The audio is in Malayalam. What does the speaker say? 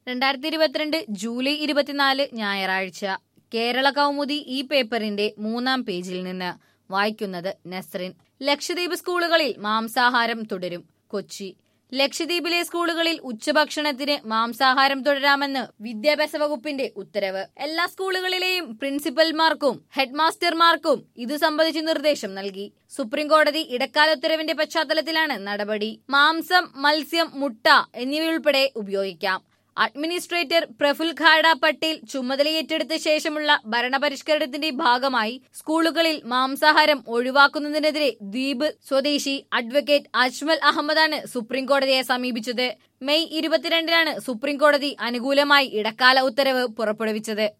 രണ്ടായിരത്തി ഇരുപത്തിരണ്ട് ജൂലൈ ഇരുപത്തിനാല് ഞായറാഴ്ച കേരള കൗമുദി ഈ പേപ്പറിന്റെ മൂന്നാം പേജിൽ നിന്ന് വായിക്കുന്നത് നസ്രിൻ ലക്ഷദ്വീപ് സ്കൂളുകളിൽ മാംസാഹാരം തുടരും കൊച്ചി ലക്ഷദ്വീപിലെ സ്കൂളുകളിൽ ഉച്ചഭക്ഷണത്തിന് മാംസാഹാരം തുടരാമെന്ന് വിദ്യാഭ്യാസ വകുപ്പിന്റെ ഉത്തരവ് എല്ലാ സ്കൂളുകളിലെയും പ്രിൻസിപ്പൽമാർക്കും ഹെഡ്മാസ്റ്റർമാർക്കും ഇതു സംബന്ധിച്ച് നിർദ്ദേശം നൽകി സുപ്രീം കോടതി ഇടക്കാല ഉത്തരവിന്റെ പശ്ചാത്തലത്തിലാണ് നടപടി മാംസം മത്സ്യം മുട്ട എന്നിവയുൾപ്പെടെ ഉപയോഗിക്കാം അഡ്മിനിസ്ട്രേറ്റർ പ്രഫുൽ ഖാഡ പട്ടേൽ ചുമതലയേറ്റെടുത്ത ശേഷമുള്ള ഭരണപരിഷ്കരണത്തിന്റെ ഭാഗമായി സ്കൂളുകളിൽ മാംസാഹാരം ഒഴിവാക്കുന്നതിനെതിരെ ദ്വീപ് സ്വദേശി അഡ്വക്കേറ്റ് അജ്മൽ അഹമ്മദാണ് സുപ്രീം കോടതിയെ സമീപിച്ചത് മെയ് ഇരുപത്തിരണ്ടിനാണ് സുപ്രീം കോടതി അനുകൂലമായി ഇടക്കാല ഉത്തരവ് പുറപ്പെടുവിച്ചത്